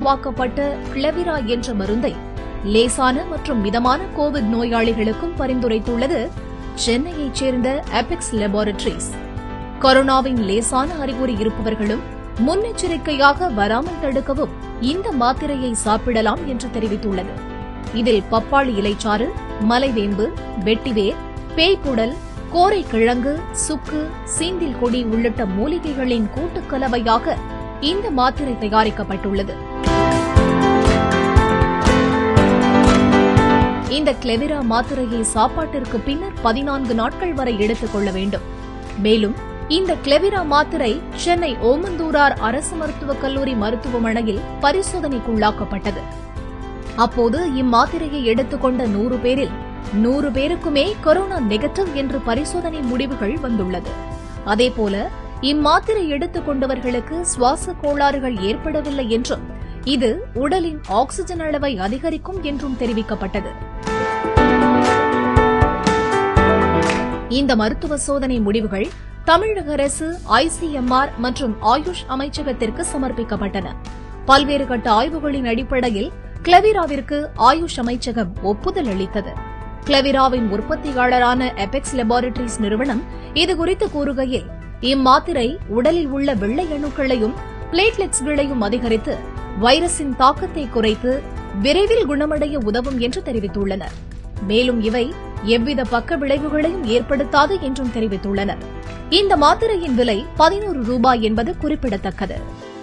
உருவாக்கப்பட்ட கிளவிரா என்ற மருந்தை லேசான மற்றும் மிதமான கோவிட் நோயாளிகளுக்கும் பரிந்துரைத்துள்ளது சென்னையைச் சேர்ந்த அபெக்ஸ் லெபார்டரிஸ் கொரோனாவின் லேசான அறிகுறி இருப்பவர்களும் முன்னெச்சரிக்கையாக வராமல் தடுக்கவும் இந்த மாத்திரையை சாப்பிடலாம் என்று தெரிவித்துள்ளது இதில் பப்பாளி இலைச்சாறு மலைவேம்பு வெட்டிவேர் பேய்ப்புடல் கோரைக்கிழங்கு சுக்கு சீந்தில் கொடி உள்ளிட்ட மூலிகைகளின் கூட்டுக்கலவையாக இந்த மாத்திரை தயாரிக்கப்பட்டுள்ளது இந்த கிளெவிரா மாத்திரையை சாப்பாட்டிற்கு பின்னர் பதினான்கு நாட்கள் வரை எடுத்துக் கொள்ள வேண்டும் மேலும் இந்த கிளெவிரா மாத்திரை சென்னை ஓமந்தூரார் அரசு மருத்துவக் கல்லூரி மருத்துவமனையில் பரிசோதனைக்குள்ளாக்கப்பட்டது அப்போது இம்மாத்திரையை எடுத்துக்கொண்ட நூறு பேரில் நூறு பேருக்குமே கொரோனா நெகட்டிவ் என்று பரிசோதனை முடிவுகள் வந்துள்ளது அதேபோல இம்மாத்திரை எடுத்துக் கொண்டவர்களுக்கு சுவாச கோளாறுகள் ஏற்படவில்லை என்றும் இது உடலின் ஆக்ஸிஜன் அளவை அதிகரிக்கும் என்றும் தெரிவிக்கப்பட்டது இந்த மருத்துவ சோதனை முடிவுகள் தமிழக அரசு ஐசிஎம்ஆர் மற்றும் ஆயுஷ் அமைச்சகத்திற்கு சமர்ப்பிக்கப்பட்டன பல்வேறு கட்ட ஆய்வுகளின் அடிப்படையில் கிளவிராவிற்கு ஆயுஷ் அமைச்சகம் ஒப்புதல் அளித்தது கிளவிராவின் உற்பத்தியாளரான எபெக்ஸ் லெபார்டரிஸ் நிறுவனம் இதுகுறித்து கூறுகையில் இம்மாத்திரை உடலில் உள்ள வெள்ளை அணுக்களையும் பிளேட்லெட்ஸ்களையும் அதிகரித்து வைரஸின் தாக்கத்தை குறைத்து விரைவில் குணமடைய உதவும் என்று தெரிவித்துள்ளனர் மேலும் இவை எவ்வித பக்க விளைவுகளையும் ஏற்படுத்தாது என்றும் தெரிவித்துள்ளனர் இந்த மாத்திரையின் விலை பதினோரு ரூபாய் என்பது குறிப்பிடத்தக்கது